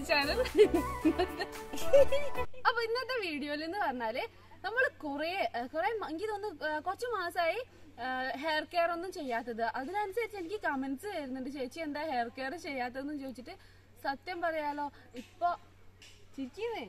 Channel അപ്പൊ ഇന്നത്തെ വീഡിയോയിൽ എന്ന് പറഞ്ഞാല് നമ്മൾ കുറെ കുറെ എനിക്ക് തോന്നുന്നു ഏഹ് കുറച്ച് മാസമായി ഹെയർ കെയർ ഒന്നും ചെയ്യാത്തത് അതിനനുസരിച്ച് എനിക്ക് കമന്റ്സ് വരുന്നുണ്ട് ചേച്ചി എന്താ ഹെയർ കെയർ ചെയ്യാത്തതെന്ന് ചോദിച്ചിട്ട് സത്യം പറയാലോ ഇപ്പൊ ചിരിക്കുന്നേ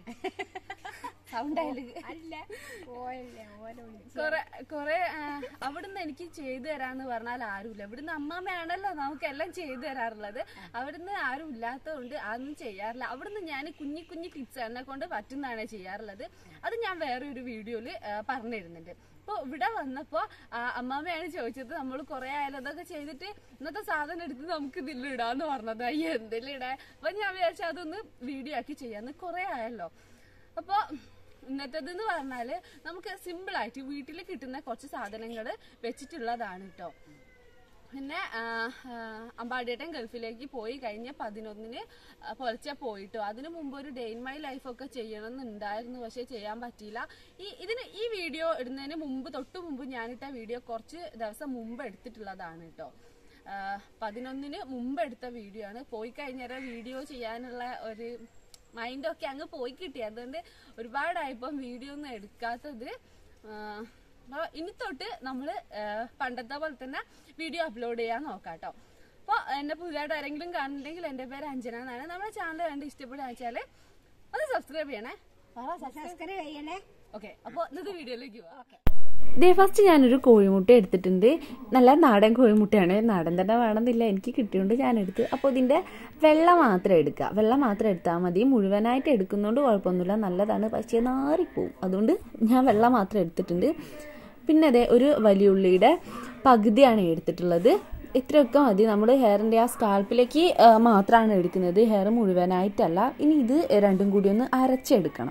സൗണ്ട് അല്ല ഓയല്ലേ ഓല വിളിച്ച് കൊറേ കൊറേ ആ, അവിടുന്ന് എനിക്ക് ചെയ്തു തരാന്ന് പറഞ്ഞാൽ ആരുമില്ല ഇവിടുന്ന് അമ്മമ്മയാണല്ലോ നമുക്കെല്ലാം ചെയ്തു തരാറുള്ളത് അവിടുന്ന് ആരും ഇല്ലാത്തതുകൊണ്ട് അതൊന്നും ചെയ്യാറില്ല അവിടുന്ന് ഞാൻ കുഞ്ഞി കുഞ്ഞി ടിപ്സ് എന്നെ കൊണ്ട് പറ്റുന്നതാണ് ചെയ്യാറുള്ളത് അത് ഞാൻ വേറെ ഒരു വീഡിയോയില് പറഞ്ഞിരുന്നുണ്ട് അപ്പൊ ഇവിടെ വന്നപ്പോ ആ, അമ്മാമ്മയാണ് ചോദിച്ചത് നമ്മൾ കുറെ ആയാലും അതൊക്കെ ചെയ്തിട്ട് ഇന്നത്തെ സാധനം എടുത്ത് നമുക്ക് ഇതിലിടാന്ന് പറഞ്ഞത് അയ്യോ എന്തെങ്കിലും ഇടാൻ അപ്പൊ ഞാൻ വിചാരിച്ചു അതൊന്ന് വീഡിയോ ആക്കി ചെയ്യാന്ന് കുറെ ആയല്ലോ അപ്പൊ ഇന്നത്തേത് പറഞ്ഞാല് നമുക്ക് സിമ്പിൾ ആയിട്ട് വീട്ടിൽ കിട്ടുന്ന കുറച്ച് സാധനങ്ങൾ വെച്ചിട്ടുള്ളതാണ് കേട്ടോ പിന്നെ ആ, ആ, അമ്പാടിയേട്ടൻ ഗൾഫിലേക്ക് പോയി കഴിഞ്ഞ പതിനൊന്നിന് പൊലച്ച പോയിട്ടോ അതിനു മുമ്പ് ഒരു ഡേ ഇൻ മൈ ലൈഫ് ഒക്കെ ചെയ്യണം എന്നുണ്ടായിരുന്നു പക്ഷെ ചെയ്യാൻ പറ്റിയില്ല ഈ ഇതിന് ഈ വീഡിയോ ഇടുന്നതിന് മുമ്പ് തൊട്ട് മുമ്പ് ഞാനിട്ട വീഡിയോ കുറച്ച് ദിവസം മുമ്പ് എടുത്തിട്ടുള്ളതാണ് കേട്ടോ ആ, പതിനൊന്നിന് മുമ്പ് എടുത്ത വീഡിയോ ആണ് പോയി കഴിഞ്ഞാൽ വീഡിയോ ചെയ്യാനുള്ള ഒരു മൈൻഡൊക്കെ അങ്ങ് പോയി കിട്ടി അതുകൊണ്ട് ഒരുപാടായപ്പം വീഡിയോ ഒന്നും എടുക്കാത്തത് ആ, അപ്പൊ ഇനി തൊട്ട് നമ്മള് ആ, പണ്ടത്തെ പോലെ തന്നെ വീഡിയോ അപ്ലോഡ് ചെയ്യാൻ നോക്കാം കേട്ടോ അപ്പോൾ എന്നെ പുതിയതായിട്ട് ആരെങ്കിലും കാണുന്നുണ്ടെങ്കിൽ എൻ്റെ പേര് അഞ്ജന എന്നാണ് നമ്മുടെ ചാനൽ കണ്ട് ഇഷ്ടപ്പെടുക വെച്ചാൽ ഒന്ന് സബ്സ്ക്രൈബ് ചെയ്യണേ സബ്സ്ക്രൈബ് ചെയ്യണേ ഓക്കെ അപ്പോൾ ഇന്നത്തെ വീഡിയോയിലേക്ക് പോവാം ദേ ഫസ്റ്റ് ഞാനൊരു കോഴിമുട്ട എടുത്തിട്ടുണ്ട് നല്ല നാടൻ കോഴിമുട്ടയാണ് നാടൻ തന്നെ വേണമെന്നില്ല എനിക്ക് കിട്ടിയോണ്ട് ഞാൻ എടുത്ത് അപ്പോൾ ഇതിൻ്റെ വെള്ള മാത്രം എടുക്കുക വെള്ളം മാത്രം എടുത്താൽ മതി മുഴുവനായിട്ട് എടുക്കുന്നതുകൊണ്ട് കുഴപ്പമൊന്നുമില്ല നല്ലതാണ് പക്ഷേ നാറിപ്പോവും അതുകൊണ്ട് ഞാൻ വെള്ളം മാത്രം എടുത്തിട്ടുണ്ട് പിന്നെ അതെ ഒരു വലിയുള്ളിയുടെ പകുതിയാണ് എടുത്തിട്ടുള്ളത് ഇത്രയൊക്കെ മതി നമ്മൾ ഹെയറിൻ്റെ ആ സ്കാൽപ്പിലേക്ക് മാത്രമാണ് എടുക്കുന്നത് ഹെയർ മുഴുവനായിട്ടല്ല ഇനി ഇത് രണ്ടും കൂടി ഒന്ന് അരച്ചെടുക്കണം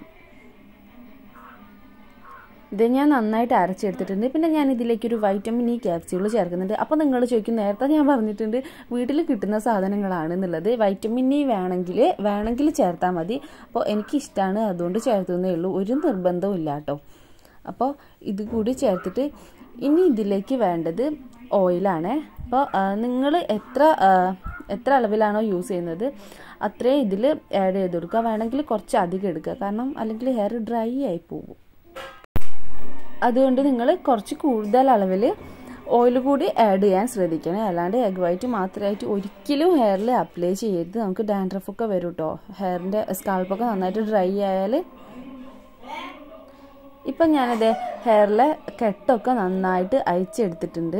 ഇത് ഞാൻ നന്നായിട്ട് അരച്ചെടുത്തിട്ടുണ്ട് പിന്നെ ഞാൻ ഇതിലേക്ക് ഒരു വൈറ്റമിൻ ഇ ക്യാപ്സ്യൂൾ ചേർക്കുന്നുണ്ട് അപ്പോൾ നിങ്ങൾ ചോദിക്കും നേരത്തെ ഞാൻ പറഞ്ഞിട്ടുണ്ട് വീട്ടിൽ കിട്ടുന്ന സാധനങ്ങളാണ് എന്നുള്ളത് വൈറ്റമിൻ ഇ വേണമെങ്കിൽ വേണമെങ്കിൽ ചേർത്താൽ മതി അപ്പോൾ എനിക്കിഷ്ടമാണ് അതുകൊണ്ട് ചേർത്തുന്നേ ഉള്ളൂ ഒരു നിർബന്ധവും ഇല്ല കേട്ടോ അപ്പോൾ ഇത് കൂടി ചേർത്തിട്ട് ഇനി ഇതിലേക്ക് വേണ്ടത് ഓയിലാണ് അപ്പോൾ നിങ്ങൾ എത്ര ആ, എത്ര അളവിലാണോ യൂസ് ചെയ്യുന്നത് അത്രയും ഇതിൽ ആഡ് ചെയ്ത് കൊടുക്കുക വേണമെങ്കിൽ കുറച്ച് അധികം എടുക്കുക കാരണം അല്ലെങ്കിൽ ഹെയർ ഡ്രൈ ആയി പോകും അതുകൊണ്ട് നിങ്ങൾ കുറച്ച് കൂടുതൽ അളവിൽ ഓയിൽ കൂടി ആഡ് ചെയ്യാൻ ശ്രദ്ധിക്കണം അല്ലാണ്ട് എഗ് വൈറ്റ് മാത്രമായിട്ട് ഒരിക്കലും ഹെയറിൽ അപ്ലൈ ചെയ്യരുത് നമുക്ക് ഡാൻഡ്രഫ് ഒക്കെ വരും കേട്ടോ ഹെയറിൻ്റെ സ്കാൾപ്പൊക്കെ നന്നായിട്ട് ഡ്രൈ ആയാൽ ഇപ്പം ഞാനത് ഹെയറിലെ കെട്ടൊക്കെ നന്നായിട്ട് അയച്ചെടുത്തിട്ടുണ്ട്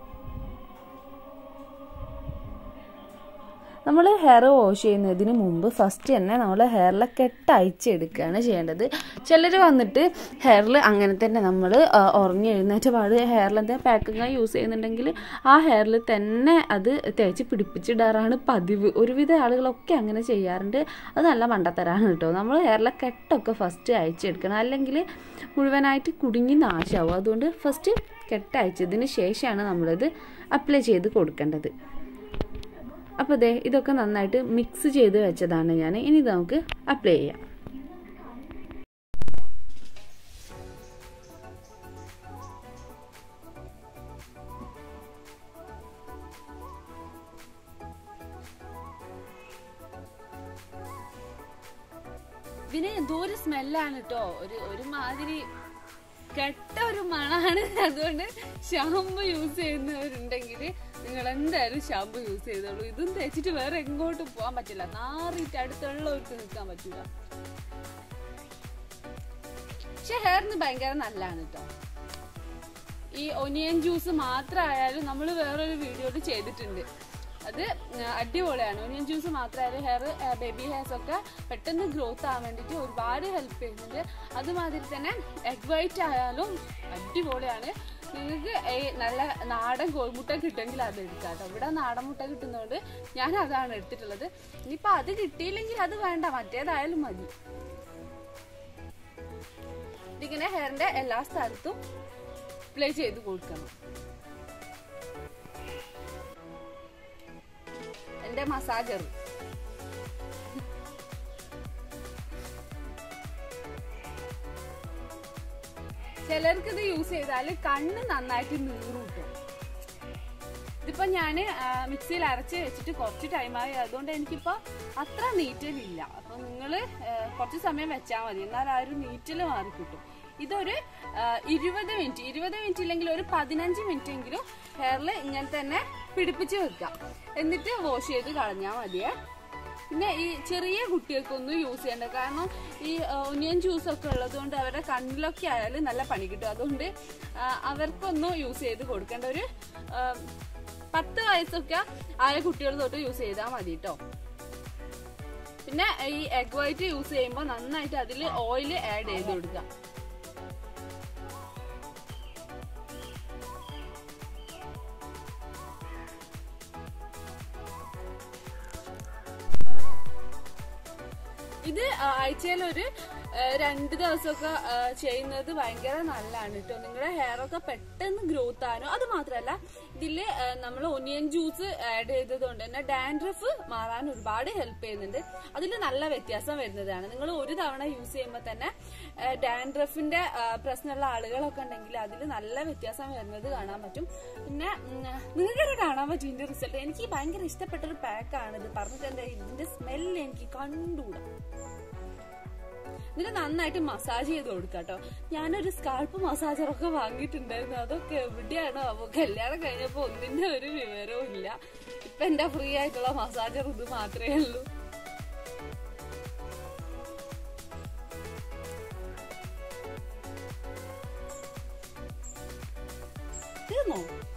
നമ്മൾ ഹെയർ വാഷ് ചെയ്യുന്നതിന് മുമ്പ് ഫസ്റ്റ് തന്നെ നമ്മൾ ഹെയറിലെ കെട്ട് അയച്ചെടുക്കുകയാണ് ചെയ്യേണ്ടത് ചിലർ വന്നിട്ട് ഹെയറിൽ അങ്ങനെ തന്നെ നമ്മൾ ഉറങ്ങി എഴുന്നേറ്റ പാട് ഹെയറിൽ എന്തെങ്കിലും പാക്കിങ് യൂസ് ചെയ്യുന്നുണ്ടെങ്കിൽ ആ ഹെയറിൽ തന്നെ അത് തേച്ച് പിടിപ്പിച്ചിടാറാണ് പതിവ് ഒരുവിധ ആളുകളൊക്കെ അങ്ങനെ ചെയ്യാറുണ്ട് അത് നല്ല മണ്ടത്തരാണ് കേട്ടോ നമ്മൾ ഹെയറിലെ കെട്ടൊക്കെ ഫസ്റ്റ് അയച്ചെടുക്കണം അല്ലെങ്കിൽ മുഴുവനായിട്ട് കുടുങ്ങി നാശമാവും അതുകൊണ്ട് ഫസ്റ്റ് കെട്ട് അയച്ചതിന് ശേഷമാണ് നമ്മളിത് അപ്ലൈ ചെയ്ത് കൊടുക്കേണ്ടത് അപ്പോൾ ദേ ഇതൊക്കെ നന്നായിട്ട് മിക്സ് ചെയ്ത് വെച്ചതാണ് ഞാൻ ഇനി ഇത് നമുക്ക് അപ്ലൈ ചെയ്യാം ഇതിന് എന്തോ ഒരു സ്മെല്ലാണ് കേട്ടോ ഒരു ഒരു മാതിരി കെട്ട ഒരു മണാണ് അതുകൊണ്ട് ഷാമ്പു യൂസ് ചെയ്യുന്നവരുണ്ടെങ്കിൽ നിങ്ങൾ എന്തായാലും ഷാമ്പു യൂസ് ചെയ്തോളൂ ഇതും തേച്ചിട്ട് വേറെ എങ്ങോട്ടും പോകാൻ പറ്റില്ല നാറിയിട്ട് അടുത്തുള്ളവർക്ക് നിൽക്കാൻ പറ്റില്ല പക്ഷെ ഹെയറിന് ഭയങ്കര നല്ലതാണ് കേട്ടോ ഈ ഒനിയൻ ജ്യൂസ് മാത്രമായാലും നമ്മൾ വേറൊരു വീഡിയോയിൽ ചെയ്തിട്ടുണ്ട് അത് ആ, അടിപൊളിയാണ് ഒനിയൻ ജ്യൂസ് മാത്രമായാലും ഹെയർ ബേബി ഹെയർസ് ഒക്കെ പെട്ടെന്ന് ഗ്രോത്ത് ആവാൻ വേണ്ടിയിട്ട് ഒരുപാട് ഹെൽപ്പ് ചെയ്യുന്നുണ്ട് അതുമാതിരി തന്നെ എഗ് വൈറ്റ് ആയാലും അടിപൊളിയാണ് നിങ്ങൾക്ക് ഈ നല്ല നാടൻ കോഴിമുട്ട കിട്ടുമെങ്കിൽ അത് എടുക്കാം കേട്ടോ ഇവിടെ നാടൻ മുട്ട കിട്ടുന്നതുകൊണ്ട് ഞാൻ അതാണ് എടുത്തിട്ടുള്ളത് ഇനിയിപ്പോൾ അത് കിട്ടിയില്ലെങ്കിൽ അത് വേണ്ട മറ്റേതായാലും മതി ഇതിങ്ങനെ ഹെയറിന്റെ എല്ലാ സ്ഥലത്തും പ്ലേ ചെയ്ത് കൊടുക്കണം എന്റെ മസാജർ ചിലർക്ക് ഇത് യൂസ് ചെയ്താൽ കണ്ണ് നന്നായിട്ട് നീറും കിട്ടും ഇത് ഇതിപ്പോ ഞാൻ മിക്സിയിൽ അരച്ച് വെച്ചിട്ട് കുറച്ച് ടൈമായി അതുകൊണ്ട് എനിക്കിപ്പോ അത്ര നീറ്റലില്ല അപ്പൊ നിങ്ങള് ആ, കുറച്ച് സമയം വെച്ചാൽ മതി എന്നാൽ ആ ഒരു നീറ്റല് മാറി കിട്ടും ഇതൊരു ആ, ഇരുപത് മിനിറ്റ് ഇരുപത് മിനിറ്റ് ഇല്ലെങ്കിൽ ഒരു പതിനഞ്ച് മിനിറ്റ് എങ്കിലും ഹെയറിൽ ഇങ്ങനെ തന്നെ പിടിപ്പിച്ച് വെക്കാം എന്നിട്ട് വാഷ് ചെയ്ത് കളഞ്ഞാൽ മതിയേ പിന്നെ ഈ ചെറിയ കുട്ടികൾക്കൊന്നും യൂസ് ചെയ്യണ്ട കാരണം ഈ ഒനിയൻ ജ്യൂസ് ഒക്കെ ഉള്ളത് കൊണ്ട് അവരുടെ കണ്ണിലൊക്കെ ആയാലും നല്ല പണി കിട്ടും അതുകൊണ്ട് ആ, അവർക്കൊന്നും യൂസ് ചെയ്ത് കൊടുക്കേണ്ട ഒരു ആ, പത്ത് വയസ്സൊക്കെ ആയ കുട്ടികൾ തൊട്ട് യൂസ് ചെയ്താൽ മതി കേട്ടോ പിന്നെ ഈ എഗ് വൈറ്റ് യൂസ് ചെയ്യുമ്പോൾ നന്നായിട്ട് അതിൽ ഓയിൽ ആഡ് ചെയ്ത് കൊടുക്കുക ഇത് ആഴ്ചയിൽ ഒരു ആ, രണ്ട് ദിവസമൊക്കെ ആ, ചെയ്യുന്നത് ഭയങ്കര നല്ലതാണ് കേട്ടോ നിങ്ങളുടെ ഹെയർ ഒക്കെ പെട്ടെന്ന് ഗ്രോത്ത് ആകാനും അത് മാത്രമല്ല ഇതില് നമ്മൾ ഒനിയൻ ജ്യൂസ് ആഡ് ചെയ്തത് കൊണ്ട് തന്നെ ഡാൻഡ്രഫ് മാറാൻ ഒരുപാട് ഹെൽപ്പ് ചെയ്യുന്നുണ്ട് അതിൽ നല്ല വ്യത്യാസം വരുന്നതാണ് നിങ്ങൾ ഒരു തവണ യൂസ് ചെയ്യുമ്പോൾ തന്നെ ഡാൻഡ്രഫിന്റെ പ്രശ്നമുള്ള ആളുകളൊക്കെ ഉണ്ടെങ്കിൽ അതിൽ നല്ല വ്യത്യാസം വരുന്നത് കാണാൻ പറ്റും പിന്നെ നിങ്ങൾക്ക് കാണാൻ പറ്റും ഇതിന്റെ റിസൾട്ട് എനിക്ക് ഭയങ്കര ഇഷ്ടപ്പെട്ട ഒരു പാക്കാണ് ഇത് പറഞ്ഞിട്ട് എന്താ ഇതിന്റെ സ്മെല്ല് എനിക്ക് കണ്ടുകൂടാ ഇതിന് നന്നായിട്ട് മസാജ് ചെയ്ത് കൊടുക്കാം കേട്ടോ ഞാനൊരു സ്കാൾപ്പ് മസാജറൊക്കെ വാങ്ങിയിട്ടുണ്ടായിരുന്നു അതൊക്കെ എവിടെയാണോ അപ്പൊ കല്യാണം കഴിഞ്ഞപ്പോ ഒന്നിന്റെ ഒരു വിവരവും ഇല്ല ഇപ്പൊ എന്റെ ഫ്രീ ആയിട്ടുള്ള മസാജർ ഇത് മാത്രമേ ഉള്ളൂ തീർന്നോ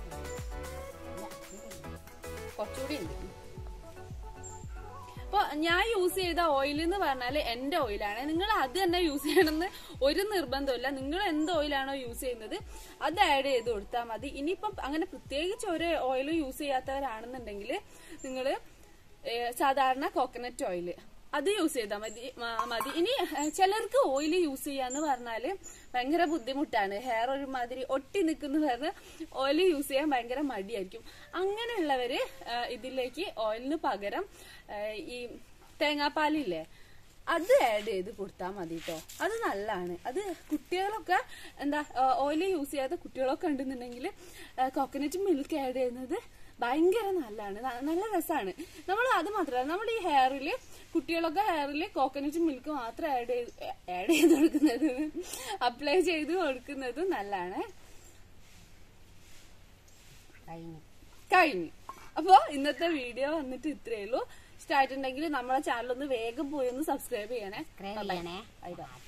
കുറച്ചുകൂടി ഉണ്ട് അപ്പൊ ഞാൻ യൂസ് ചെയ്ത ഓയിൽ എന്ന് പറഞ്ഞാൽ എന്റെ ഓയിലാണ് നിങ്ങൾ അത് തന്നെ യൂസ് ചെയ്യണമെന്ന് ഒരു നിർബന്ധമില്ല നിങ്ങൾ എന്ത് ഓയിലാണോ യൂസ് ചെയ്യുന്നത് അത് ആഡ് ചെയ്ത് കൊടുത്താൽ മതി ഇനിയിപ്പം അങ്ങനെ പ്രത്യേകിച്ച് ഒരു ഓയിൽ യൂസ് ചെയ്യാത്തവരാണെന്നുണ്ടെങ്കിൽ നിങ്ങൾ സാധാരണ കോക്കനട്ട് ഓയിൽ അത് യൂസ് ചെയ്താൽ മതി മ- മതി ഇനി ഏഹ്, ചിലർക്ക് ഓയിൽ യൂസ് ചെയ്യാന്ന് പറഞ്ഞാല് ഭയങ്കര ബുദ്ധിമുട്ടാണ് ഹെയർ ഒരുമാതിരി ഒട്ടി നിൽക്കുന്ന പറഞ്ഞ് ഓയിൽ യൂസ് ചെയ്യാൻ ഭയങ്കര മടിയായിരിക്കും അങ്ങനെയുള്ളവര് ഏഹ്, ഇതിലേക്ക് ഓയിലിന് പകരം ഏഹ്, ഈ തേങ്ങാപ്പാലില്ലേ അത് ആഡ് ചെയ്ത് കൊടുത്താൽ മതി കേട്ടോ അത് നല്ലതാണ് അത് കുട്ടികളൊക്കെ എന്താ ഓയിൽ യൂസ് ചെയ്യാത്ത കുട്ടികളൊക്കെ ഉണ്ടെന്നുണ്ടെങ്കിൽ കോക്കനട്ട് മിൽക്ക് ആഡ് ചെയ്യുന്നത് ഭയങ്കര നല്ലതാണ് ന- നല്ല രസമാണ് നമ്മൾ അത് മാത്രമല്ല നമ്മുടെ ഈ ഹെയറിൽ കുട്ടികളൊക്കെ ഹെയറിൽ കോക്കനട്ട് മിൽക്ക് മാത്രം ആഡ് ചെയ്ത് ആഡ് ചെയ്ത് കൊടുക്കുന്നത് അപ്ലൈ ചെയ്ത് കൊടുക്കുന്നത് നല്ലതാണ് കഴിഞ്ഞു കഴിഞ്ഞു അപ്പോൾ ഇന്നത്തെ വീഡിയോ വന്നിട്ട് ഇത്രയേ ഉള്ളൂ ഇഷ്ടമായിട്ടുണ്ടെങ്കിൽ നമ്മളെ ചാനൽ ഒന്ന് വേഗം പോയി ഒന്ന് സബ്സ്ക്രൈബ് ചെയ്യണേ Subscribe ചെയ്യണേ. Bye bye